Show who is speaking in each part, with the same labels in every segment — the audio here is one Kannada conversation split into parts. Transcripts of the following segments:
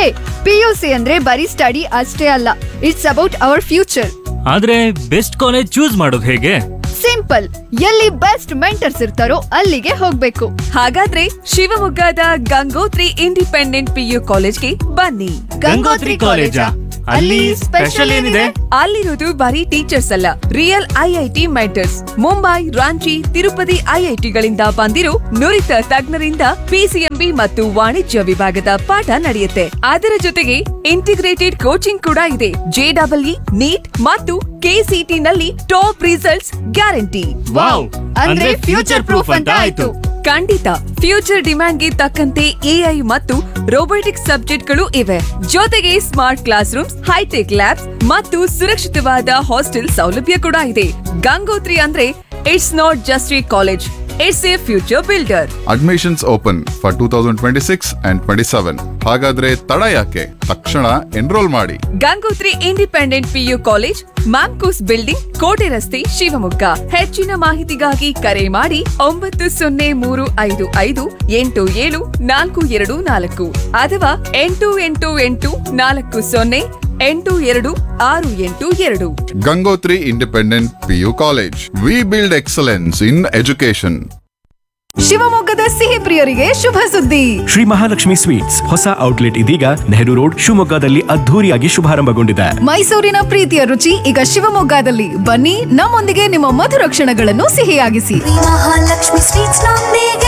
Speaker 1: ಪಿಯುಸಿ ಅಂದ್ರೆ ಬರೀ ಸ್ಟಡಿ ಅಷ್ಟೇ ಅಲ್ಲ ಇಟ್ಸ್ ಅಬೌಟ್ ಅವರ್ ಫ್ಯೂಚರ್
Speaker 2: ಆದ್ರೆ ಬೆಸ್ಟ್ ಕಾಲೇಜ್ ಚೂಸ್ ಮಾಡೋದು ಹೇಗೆ
Speaker 1: ಸಿಂಪಲ್ ಎಲ್ಲಿ ಬೆಸ್ಟ್ ಮೆಂಟರ್ಸ್ ಇರ್ತಾರೋ ಅಲ್ಲಿಗೆ ಹೋಗ್ಬೇಕು
Speaker 3: ಹಾಗಾದ್ರೆ ಶಿವಮೊಗ್ಗದ ಗಂಗೋತ್ರಿ ಇಂಡಿಪೆಂಡೆಂಟ್ ಪಿಯು ಕಾಲೇಜ್ಗೆ ಬನ್ನಿ
Speaker 2: ಗಂಗೋತ್ರಿ ಕಾಲೇಜಾ? ಅಲ್ಲಿ ಸ್ಪೆಷಲ್ ಏನಿದೆ?
Speaker 3: ಅಲ್ಲಿರೋದು ಬರೀ ಟೀಚರ್ಸ್ ಅಲ್ಲ real IIT mentors Mumbai Ranchi Tirupati ಐಐಟಿಗಳಿಂದ ಬಂದಿರೋ ನುರಿತ ತಜ್ಞರಿಂದ ಪಿಸಿಎಂಬಿ ಮತ್ತು ವಾಣಿಜ್ಯ ವಿಭಾಗದ ಪಾಠ ನಡೆಯುತ್ತೆ ಅದರ ಜೊತೆಗೆ ಇಂಟಿಗ್ರೇಟೆಡ್ ಕೋಚಿಂಗ್ ಕೂಡ ಇದೆ ಜೆಡಬ್ಲ್ಇ ನೀಟ್ ಮತ್ತು ಕೆಸಿಟಿ ನಲ್ಲಿ ಟಾಪ್ ರಿಸಲ್ಟ್ಸ್ ಗ್ಯಾರಂಟಿ
Speaker 2: ವಾವ್
Speaker 1: ಅಂದ್ರೆ ಫ್ಯೂಚರ್ ಪ್ರೂಫ್ ಅಂತ ಆಯ್ತು
Speaker 3: ಖಂಡಿತ ಫ್ಯೂಚರ್ ಡಿಮ್ಯಾಂಡ್ಗೆ ತಕ್ಕಂತೆ ಎಐ ಮತ್ತು ರೋಬೋಟಿಕ್ಸ್ ಸಬ್ಜೆಕ್ಟ್ಗಳು ಇವೆ ಜೊತೆಗೆ smart classrooms hi tech labs ಮತ್ತು ಸುರಕ್ಷಿತವಾದ ಹಾಸ್ಟೆಲ್ ಸೌಲಭ್ಯ ಕೂಡ ಇದೆ ಗಂಗೋತ್ರಿ ಅಂದ್ರೆ it's not just a college it's a future builder
Speaker 4: admissions open for two thousand twenty six and twenty seven ಹಾಗಾದ್ರೆ ತಡ ಯಾಕೆ ತಕ್ಷಣ ಎನ್ರೋಲ್ ಮಾಡಿ
Speaker 3: Gangotri independent PU college MAMCOS building ಕೋಟೆ ರಸ್ತೆ ಶಿವಮೊಗ್ಗ ಹೆಚ್ಚಿನ ಮಾಹಿತಿಗಾಗಿ ಕರೆ ಮಾಡಿ ಒಂಬತ್ತು ಸೊನ್ನೆ ಮೂರು ಐದು ಐದು ಎಂಟು ಏಳು ನಾಲ್ಕು ಎರಡು ನಾಲ್ಕು ಅಥವಾ ಎಂಟು ಎಂಟು ಎಂಟು ನಾಲ್ಕು ಸೊನ್ನೆ ಎಂಟು ಎರಡು ಆರು ಎಂಟು ಎರಡು
Speaker 4: Gangotri independent PU college we build excellence in education
Speaker 5: ಶಿವಮೊಗ್ಗದ ಸಿಹಿ ಪ್ರಿಯರಿಗೆ ಶುಭ ಸುದ್ದಿ
Speaker 6: ಶ್ರೀ ಮಹಾಲಕ್ಷ್ಮಿ ಸ್ವೀಟ್ಸ್ ಹೊಸ ಔಟ್ಲೆಟ್ ಇದೀಗ ನೆಹರು ರೋಡ್ ಶಿವಮೊಗ್ಗದಲ್ಲಿ ಅದ್ಧೂರಿಯಾಗಿ ಶುಭಾರಂಭಗೊಂಡಿದೆ
Speaker 5: ಮೈಸೂರಿನ ಪ್ರೀತಿಯ ರುಚಿ ಈಗ ಶಿವಮೊಗ್ಗದಲ್ಲಿ ಬನ್ನಿ ನಮ್ಮೊಂದಿಗೆ ನಿಮ್ಮ ಮಧುರ ಕ್ಷಣಗಳನ್ನು ಸಿಹಿಯಾಗಿಸಿ
Speaker 7: ಮಹಾಲಕ್ಷ್ಮಿ ಸ್ವೀಟ್ಸ್ ನೊಂದಿಗೆ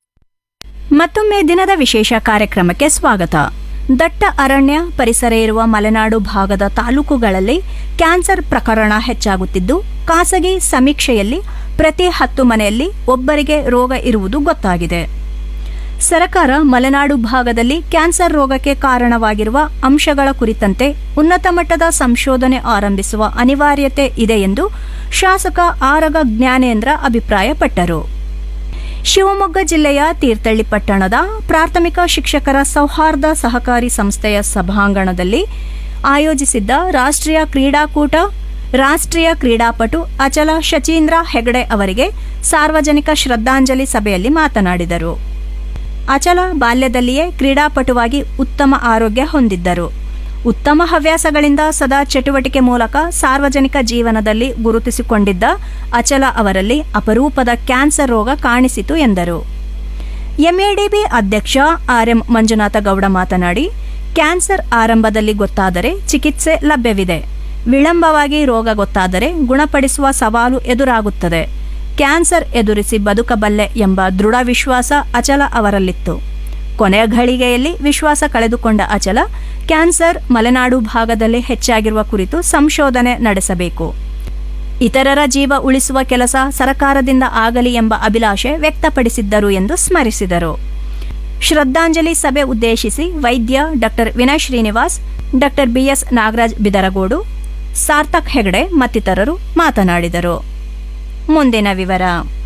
Speaker 8: ಮತ್ತೊಮ್ಮೆ ದಿನದ ವಿಶೇಷ ಕಾರ್ಯಕ್ರಮಕ್ಕೆ ಸ್ವಾಗತ ದಟ್ಟ ಅರಣ್ಯ ಪರಿಸರ ಇರುವ ಮಲೆನಾಡು ಭಾಗದ ತಾಲೂಕುಗಳಲ್ಲಿ ಕ್ಯಾನ್ಸರ್ ಪ್ರಕರಣ ಹೆಚ್ಚಾಗುತ್ತಿದ್ದು ಖಾಸಗಿ ಸಮೀಕ್ಷೆಯಲ್ಲಿ ಪ್ರತಿ ಹತ್ತು ಮನೆಯಲ್ಲಿ ಒಬ್ಬರಿಗೆ ರೋಗ ಇರುವುದು ಗೊತ್ತಾಗಿದೆ ಸರ್ಕಾರ ಮಲೆನಾಡು ಭಾಗದಲ್ಲಿ ಕ್ಯಾನ್ಸರ್ ರೋಗಕ್ಕೆ ಕಾರಣವಾಗಿರುವ ಅಂಶಗಳ ಕುರಿತಂತೆ ಉನ್ನತ ಮಟ್ಟದ ಸಂಶೋಧನೆ ಆರಂಭಿಸುವ ಅನಿವಾರ್ಯತೆ ಇದೆ ಎಂದು ಶಾಸಕ ಆರಗ ಜ್ಞಾನೇಂದ್ರ ಅಭಿಪ್ರಾಯಪಟ್ಟರು ಶಿವಮೊಗ್ಗ ಜಿಲ್ಲೆಯ ತೀರ್ಥಹಳ್ಳಿ ಪಟ್ಟಣದ ಪ್ರಾಥಮಿಕ ಶಿಕ್ಷಕರ ಸೌಹಾರ್ದ ಸಹಕಾರಿ ಸಂಸ್ಥೆಯ ಸಭಾಂಗಣದಲ್ಲಿ ಆಯೋಜಿಸಿದ್ದ ರಾಷ್ಟ್ರೀಯ ಕ್ರೀಡಾಕೂಟ ರಾಷ್ಟ್ರೀಯ ಕ್ರೀಡಾಪಟು ಅಚಲ ಶಚೀಂದ್ರ ಹೆಗಡೆ ಅವರಿಗೆ ಸಾರ್ವಜನಿಕ ಶ್ರದ್ಧಾಂಜಲಿ ಸಭೆಯಲ್ಲಿ ಮಾತನಾಡಿದರು ಅಚಲ ಬಾಲ್ಯದಲ್ಲಿಯೇ ಕ್ರೀಡಾಪಟುವಾಗಿ ಉತ್ತಮ ಆರೋಗ್ಯ ಹೊಂದಿದ್ದರು ಉತ್ತಮ ಹವ್ಯಾಸಗಳಿಂದ ಸದಾ ಚಟುವಟಿಕೆ ಮೂಲಕ ಸಾರ್ವಜನಿಕ ಜೀವನದಲ್ಲಿ ಗುರುತಿಸಿಕೊಂಡಿದ್ದ ಅಚಲ ಅವರಲ್ಲಿ ಅಪರೂಪದ ಕ್ಯಾನ್ಸರ್ ರೋಗ ಕಾಣಿಸಿತು ಎಂದರು ಎಂಎಡಿಬಿ ಅಧ್ಯಕ್ಷ ಆರ್ಎಂ ಮಂಜುನಾಥ ಗೌಡ ಮಾತನಾಡಿ ಕ್ಯಾನ್ಸರ್ ಆರಂಭದಲ್ಲಿ ಗೊತ್ತಾದರೆ ಚಿಕಿತ್ಸೆ ಲಭ್ಯವಿದೆ ವಿಳಂಬವಾಗಿ ರೋಗ ಗೊತ್ತಾದರೆ ಗುಣಪಡಿಸುವ ಸವಾಲು ಎದುರಾಗುತ್ತದೆ ಕ್ಯಾನ್ಸರ್ ಎದುರಿಸಿ ಬದುಕಬಲ್ಲೆ ಎಂಬ ದೃಢ ವಿಶ್ವಾಸ ಅಚಲ ಅವರಲ್ಲಿತ್ತು ಕೊನೆಯ ಘಳಿಗೆಯಲ್ಲಿ ವಿಶ್ವಾಸ ಕಳೆದುಕೊಂಡ ಅಚಲ ಕ್ಯಾನ್ಸರ್ ಮಲೆನಾಡು ಭಾಗದಲ್ಲಿ ಹೆಚ್ಚಾಗಿರುವ ಕುರಿತು ಸಂಶೋಧನೆ ನಡೆಸಬೇಕು ಇತರರ ಜೀವ ಉಳಿಸುವ ಕೆಲಸ ಸರಕಾರದಿಂದ ಆಗಲಿ ಎಂಬ ಅಭಿಲಾಷೆ ವ್ಯಕ್ತಪಡಿಸಿದ್ದರು ಎಂದು ಸ್ಮರಿಸಿದರು ಶ್ರದ್ಧಾಂಜಲಿ ಸಭೆ ಉದ್ದೇಶಿಸಿ ವೈದ್ಯ doctor Vinay Srinivas doctor B S Nagaraj Bidaragodu Sarthak Hegde ಮತ್ತಿತರರು ಮಾತನಾಡಿದರು ಮುಂದಿನ ವಿವರ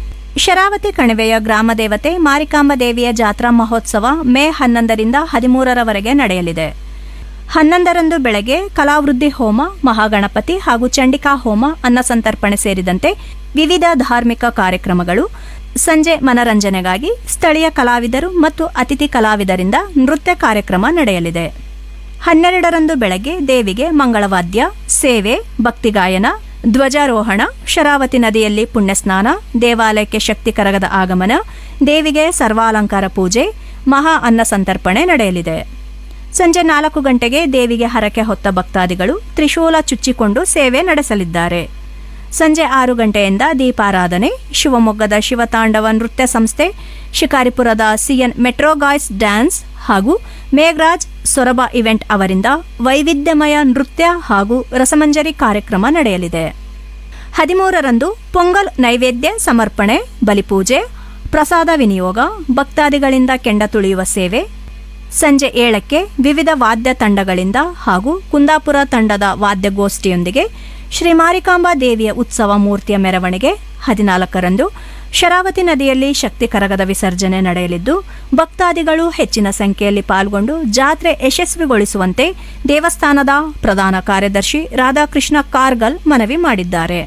Speaker 8: ಶರಾವತಿ ಕಣಿವೆಯ ಗ್ರಾಮದೇವತೆ ಮಾರಿಕಾಂಬ ದೇವಿಯ ಜಾತ್ರಾ ಮಹೋತ್ಸವ ಮೇ ಹನ್ನೊಂದರಿಂದ ಹದಿಮೂರರವರೆಗೆ ನಡೆಯಲಿದೆ ಹನ್ನೊಂದರಂದು ಬೆಳಗ್ಗೆ ಕಲಾವೃದ್ಧಿ ಹೋಮ ಮಹಾಗಣಪತಿ ಹಾಗೂ ಚಂಡಿಕಾ ಹೋಮ ಅನ್ನಸಂತರ್ಪಣೆ ಸೇರಿದಂತೆ ವಿವಿಧ ಧಾರ್ಮಿಕ ಕಾರ್ಯಕ್ರಮಗಳು ಸಂಜೆ ಮನರಂಜನೆಗಾಗಿ ಸ್ಥಳೀಯ ಕಲಾವಿದರು ಮತ್ತು ಅತಿಥಿ ಕಲಾವಿದರಿಂದ ನೃತ್ಯ ಕಾರ್ಯಕ್ರಮ ನಡೆಯಲಿದೆ ಹನ್ನೆರಡರಂದು ಬೆಳಗ್ಗೆ ದೇವಿಗೆ ಮಂಗಳವಾದ್ಯ ಸೇವೆ ಭಕ್ತಿಗಾಯನ ಧ್ವಜಾರೋಹಣ ಶರಾವತಿ ನದಿಯಲ್ಲಿ ಪುಣ್ಯಸ್ನಾನ ದೇವಾಲಯಕ್ಕೆ ಶಕ್ತಿ ಕರಗದ ಆಗಮನ ದೇವಿಗೆ ಸರ್ವಾಲಂಕಾರ ಪೂಜೆ ಮಹಾ ಅನ್ನ ಸಂತರ್ಪಣೆ ನಡೆಯಲಿದೆ ಸಂಜೆ ನಾಲ್ಕು ಗಂಟೆಗೆ ದೇವಿಗೆ ಹರಕೆ ಹೊತ್ತ ಭಕ್ತಾದಿಗಳು ತ್ರಿಶೂಲ ಚುಚ್ಚಿಕೊಂಡು ಸೇವೆ ನಡೆಸಲಿದ್ದಾರೆ ಸಂಜೆ ಆರು ಗಂಟೆಯಿಂದ ದೀಪಾರಾಧನೆ ಶಿವಮೊಗ್ಗದ ಶಿವತಾಂಡವ ನೃತ್ಯ ಸಂಸ್ಥೆ ಶಿಕಾರಿಪುರದ ಸಿಎನ್ ಮೆಟ್ರೋಗಾಯ್ಸ್ ಡ್ಯಾನ್ಸ್ ಹಾಗೂ ಮೇಘರಾಜ್ ಸೊರಬ ಇವೆಂಟ್ ಅವರಿಂದ ವೈವಿಧ್ಯಮಯ ನೃತ್ಯ ಹಾಗೂ ರಸಮಂಜರಿ ಕಾರ್ಯಕ್ರಮ ನಡೆಯಲಿದೆ ಹದಿಮೂರರಂದು ಪೊಂಗಲ್ ನೈವೇದ್ಯ ಸಮರ್ಪಣೆ ಬಲಿಪೂಜೆ ಪ್ರಸಾದ ವಿನಿಯೋಗ ಭಕ್ತಾದಿಗಳಿಂದ ಕೆಂಡ ತುಳಿಯುವ ಸೇವೆ ಸಂಜೆ ಏಳಕ್ಕೆ ವಿವಿಧ ವಾದ್ಯ ತಂಡಗಳಿಂದ ಹಾಗೂ ಕುಂದಾಪುರ ತಂಡದ ವಾದ್ಯಗೋಷ್ಠಿಯೊಂದಿಗೆ ಶ್ರೀ ಮಾರಿಕಾಂಬಾ ದೇವಿಯ ಉತ್ಸವ ಮೂರ್ತಿಯ ಮೆರವಣಿಗೆ ಹದಿನಾಲ್ಕರಂದು ಶರಾವತಿ ನದಿಯಲ್ಲಿ ಶಕ್ತಿ ಕರಗದ ವಿಸರ್ಜನೆ ನಡೆಯಲಿದ್ದು ಭಕ್ತಾದಿಗಳು ಹೆಚ್ಚಿನ ಸಂಖ್ಯೆಯಲ್ಲಿ ಪಾಲ್ಗೊಂಡು ಜಾತ್ರೆ ಯಶಸ್ವಿಗೊಳಿಸುವಂತೆ ದೇವಸ್ಥಾನದ ಪ್ರಧಾನ ಕಾರ್ಯದರ್ಶಿ ರಾಧಾಕೃಷ್ಣ ಕಾರ್ಗಲ್ ಮನವಿ ಮಾಡಿದ್ದಾರೆ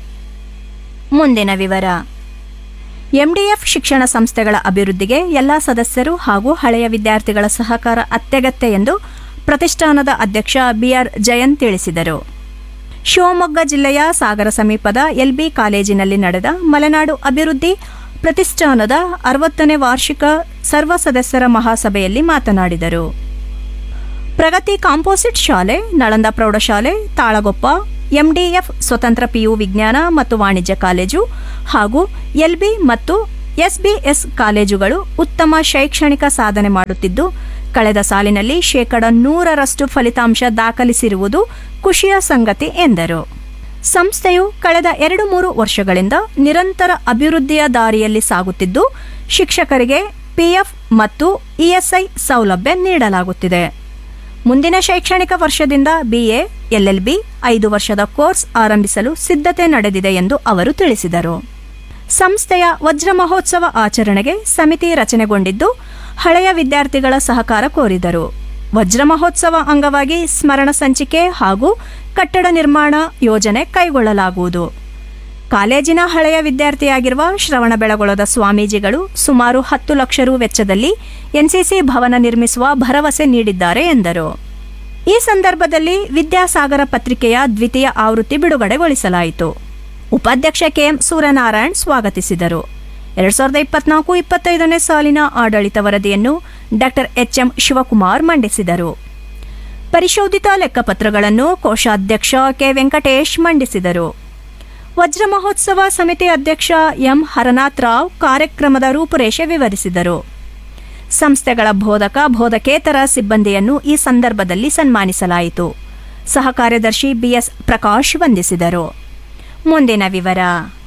Speaker 8: ಮುಂದಿನ ವಿವರ ಎಂಡಿಎಫ್ ಶಿಕ್ಷಣ ಸಂಸ್ಥೆಗಳ ಅಭಿವೃದ್ಧಿಗೆ ಎಲ್ಲ ಸದಸ್ಯರು ಹಾಗೂ ಹಳೆಯ ವಿದ್ಯಾರ್ಥಿಗಳ ಸಹಕಾರ ಅತ್ಯಗತ್ಯ ಎಂದು ಪ್ರತಿಷ್ಠಾನದ ಅಧ್ಯಕ್ಷ ಬಿಆರ್ ಜಯಂತ್ ತಿಳಿಸಿದರು ಶಿವಮೊಗ್ಗ ಜಿಲ್ಲೆಯ ಸಾಗರ ಸಮೀಪದ ಎಲ್ಬಿ ಕಾಲೇಜಿನಲ್ಲಿ ನಡೆದ ಮಲೆನಾಡು ಅಭಿವೃದ್ಧಿ ಪ್ರತಿಷ್ಠಾನದ ಅರವತ್ತನೇ ವಾರ್ಷಿಕ ಸರ್ವ ಸದಸ್ಯರ ಮಹಾಸಭೆಯಲ್ಲಿ ಮಾತನಾಡಿದರು ಪ್ರಗತಿ ಕಾಂಪೋಸಿಟ್ ಶಾಲೆ ನಳಂದ ಪ್ರೌಢಶಾಲೆ ತಾಳಗೊಪ್ಪ ಎಂಡಿಎಫ್ ಸ್ವತಂತ್ರ ಪಿಯು ವಿಜ್ಞಾನ ಮತ್ತು ವಾಣಿಜ್ಯ ಕಾಲೇಜು ಹಾಗೂ ಎಲ್ಬಿ ಮತ್ತು ಎಸ್ಬಿಎಸ್ ಕಾಲೇಜುಗಳು ಉತ್ತಮ ಶೈಕ್ಷಣಿಕ ಸಾಧನೆ ಮಾಡುತ್ತಿದ್ದು ಕಳೆದ ಸಾಲಿನಲ್ಲಿ ಶೇಕಡ ನೂರರಷ್ಟು ಫಲಿತಾಂಶ ದಾಖಲಿಸಿರುವುದು ಖುಷಿಯ ಸಂಗತಿ ಎಂದರು ಸಂಸ್ಥೆಯು ಕಳೆದ ಎರಡು ಮೂರು ವರ್ಷಗಳಿಂದ ನಿರಂತರ ಅಭಿವೃದ್ಧಿಯ ದಾರಿಯಲ್ಲಿ ಸಾಗುತ್ತಿದ್ದು ಶಿಕ್ಷಕರಿಗೆ ಪಿಎಫ್ ಮತ್ತು ಇಎಸ್ಐ ಸೌಲಭ್ಯ ನೀಡಲಾಗುತ್ತಿದೆ ಮುಂದಿನ ಶೈಕ್ಷಣಿಕ ವರ್ಷದಿಂದ ಬಿಎ ಎಲ್ಎಲ್ಬಿ ಐದು ವರ್ಷದ ಕೋರ್ಸ್ ಆರಂಭಿಸಲು ಸಿದ್ಧತೆ ನಡೆದಿದೆ ಎಂದು ಅವರು ತಿಳಿಸಿದರು ಸಂಸ್ಥೆಯ ವಜ್ರ ಮಹೋತ್ಸವ ಆಚರಣೆಗೆ ಸಮಿತಿ ರಚನೆಗೊಂಡಿದ್ದು ಹಳೆಯ ವಿದ್ಯಾರ್ಥಿಗಳ ಸಹಕಾರ ಕೋರಿದರು ವಜ್ರ ಮಹೋತ್ಸವ ಅಂಗವಾಗಿ ಸ್ಮರಣ ಸಂಚಿಕೆ ಹಾಗೂ ಕಟ್ಟಡ ನಿರ್ಮಾಣ ಯೋಜನೆ ಕೈಗೊಳ್ಳಲಾಗುವುದು ಕಾಲೇಜಿನ ಹಳೆಯ ವಿದ್ಯಾರ್ಥಿಯಾಗಿರುವ ಶ್ರವಣ ಬೆಳಗೊಳದ ಸ್ವಾಮೀಜಿಗಳು ಸುಮಾರು ಹತ್ತು ಲಕ್ಷ ರು ವೆಚ್ಚದಲ್ಲಿ ಎನ್ಸಿಸಿ ಭವನ ನಿರ್ಮಿಸುವ ಭರವಸೆ ನೀಡಿದ್ದಾರೆ ಎಂದರು ಈ ಸಂದರ್ಭದಲ್ಲಿ ವಿದ್ಯಾಸಾಗರ ಪತ್ರಿಕೆಯ ದ್ವಿತೀಯ ಆವೃತ್ತಿ ಬಿಡುಗಡೆಗೊಳಿಸಲಾಯಿತು ಉಪಾಧ್ಯಕ್ಷ ಕೆಎಂ ಸೂರ್ಯನಾರಾಯಣ್ ಸ್ವಾಗತಿಸಿದರು ಎರಡ್ ಸಾವಿರದ ಇಪ್ಪತ್ನಾಲ್ಕು ಇಪ್ಪತ್ತೈದನೇ ಸಾಲಿನ ಆಡಳಿತ ವರದಿಯನ್ನು ಡಾಕ್ಟರ್ ಎಚ್ಎಂ ಶಿವಕುಮಾರ್ ಮಂಡಿಸಿದರು ಪರಿಶೋಧಿತ ಲೆಕ್ಕಪತ್ರಗಳನ್ನು ಕೋಶಾಧ್ಯಕ್ಷ ಕೆ ವೆಂಕಟೇಶ್ ಮಂಡಿಸಿದರು ವಜ್ರ ಮಹೋತ್ಸವ ಸಮಿತಿ ಅಧ್ಯಕ್ಷ ಎಂ ಹರನಾಥ್ ರಾವ್ ಕಾರ್ಯಕ್ರಮದ ರೂಪುರೇಷೆ ವಿವರಿಸಿದರು ಸಂಸ್ಥೆಗಳ ಬೋಧಕ ಬೋಧಕೇತರ ಸಿಬ್ಬಂದಿಯನ್ನು ಈ ಸಂದರ್ಭದಲ್ಲಿ ಸನ್ಮಾನಿಸಲಾಯಿತು ಸಹ ಕಾರ್ಯದರ್ಶಿ ಬಿಎಸ್ ಪ್ರಕಾಶ್ ವಂದಿಸಿದರು ಮುಂದಿನ ವಿವರ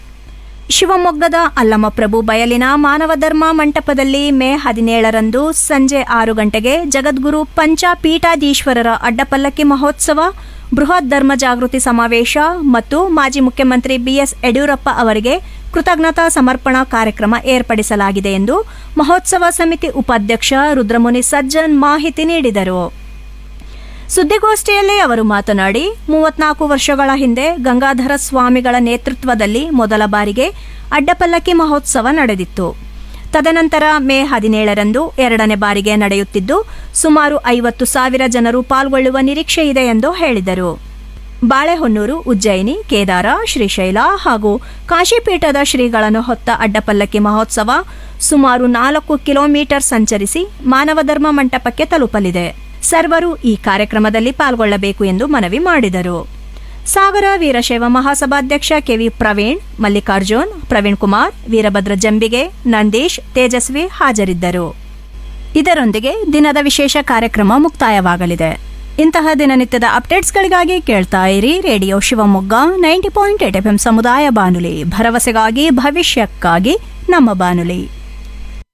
Speaker 8: ಶಿವಮೊಗ್ಗದ ಅಲ್ಲಮಪ್ರಭು ಬಯಲಿನ ಮಾನವ ಧರ್ಮ ಮಂಟಪದಲ್ಲಿ ಮೇ ಹದಿನೇಳರಂದು ಸಂಜೆ ಆರು ಗಂಟೆಗೆ ಜಗದ್ಗುರು ಪಂಚಪೀಠಾಧೀಶ್ವರರ ಅಡ್ಡಪಲ್ಲಕ್ಕಿ ಮಹೋತ್ಸವ ಬೃಹತ್ ಧರ್ಮ ಜಾಗೃತಿ ಸಮಾವೇಶ ಮತ್ತು ಮಾಜಿ ಮುಖ್ಯಮಂತ್ರಿ ಬಿಎಸ್ ಯಡಿಯೂರಪ್ಪ ಅವರಿಗೆ ಕೃತಜ್ಞತಾ ಸಮರ್ಪಣಾ ಕಾರ್ಯಕ್ರಮ ಏರ್ಪಡಿಸಲಾಗಿದೆ ಎಂದು ಮಹೋತ್ಸವ ಸಮಿತಿ ಉಪಾಧ್ಯಕ್ಷ ರುದ್ರಮುನಿ ಸಜ್ಜನ್ ಮಾಹಿತಿ ನೀಡಿದರು ಸುದ್ದಿಗೋಷ್ಠಿಯಲ್ಲಿ ಅವರು ಮಾತನಾಡಿ ಮೂವತ್ನಾಲ್ಕು ವರ್ಷಗಳ ಹಿಂದೆ ಗಂಗಾಧರ ಸ್ವಾಮಿಗಳ ನೇತೃತ್ವದಲ್ಲಿ ಮೊದಲ ಬಾರಿಗೆ ಅಡ್ಡಪಲ್ಲಕ್ಕಿ ಮಹೋತ್ಸವ ನಡೆದಿತ್ತು ತದನಂತರ ಮೇ ಹದಿನೇಳರಂದು ಎರಡನೇ ಬಾರಿಗೆ ನಡೆಯುತ್ತಿದ್ದು ಸುಮಾರು ಐವತ್ತು ಸಾವಿರ ಜನರು ಪಾಲ್ಗೊಳ್ಳುವ ನಿರೀಕ್ಷೆ ಇದೆ ಎಂದು ಹೇಳಿದರು ಬಾಳೆಹೊನ್ನೂರು ಉಜ್ಜಯಿನಿ ಕೇದಾರ ಶ್ರೀಶೈಲ ಹಾಗೂ ಕಾಶಿಪೀಠದ ಶ್ರೀಗಳನ್ನು ಹೊತ್ತ ಅಡ್ಡಪಲ್ಲಕ್ಕಿ ಮಹೋತ್ಸವ ಸುಮಾರು ನಾಲ್ಕು ಕಿಲೋಮೀಟರ್ ಸಂಚರಿಸಿ ಮಾನವ ಧರ್ಮ ಮಂಟಪಕ್ಕೆ ತಲುಪಲಿದೆ ಸರ್ವರು ಈ ಕಾರ್ಯಕ್ರಮದಲ್ಲಿ ಪಾಲ್ಗೊಳ್ಳಬೇಕು ಎಂದು ಮನವಿ ಮಾಡಿದರು ಸಾಗರ ವೀರಶೈವ ಮಹಾಸಭಾಧ್ಯಕ್ಷ ಕೆವಿ ಪ್ರವೀಣ್ ಮಲ್ಲಿಕಾರ್ಜುನ್ ಪ್ರವೀಣ್ ಕುಮಾರ್ ವೀರಭದ್ರ ಜಂಬಿಗೆ ನಂದೀಶ್ ತೇಜಸ್ವಿ ಹಾಜರಿದ್ದರು ಇದರೊಂದಿಗೆ ದಿನದ ವಿಶೇಷ ಕಾರ್ಯಕ್ರಮ ಮುಕ್ತಾಯವಾಗಲಿದೆ ಇಂತಹ ದಿನನಿತ್ಯದ ಅಪ್ಡೇಟ್ಸ್ಗಳಿಗಾಗಿ ಕೇಳ್ತಾ ಇರಿ radio Shivamogga ninety point eight F ಸಮುದಾಯ ಬಾನುಲಿ ಭರವಸೆಗಾಗಿ ಭವಿಷ್ಯಕ್ಕಾಗಿ ನಮ್ಮ ಬಾನುಲಿ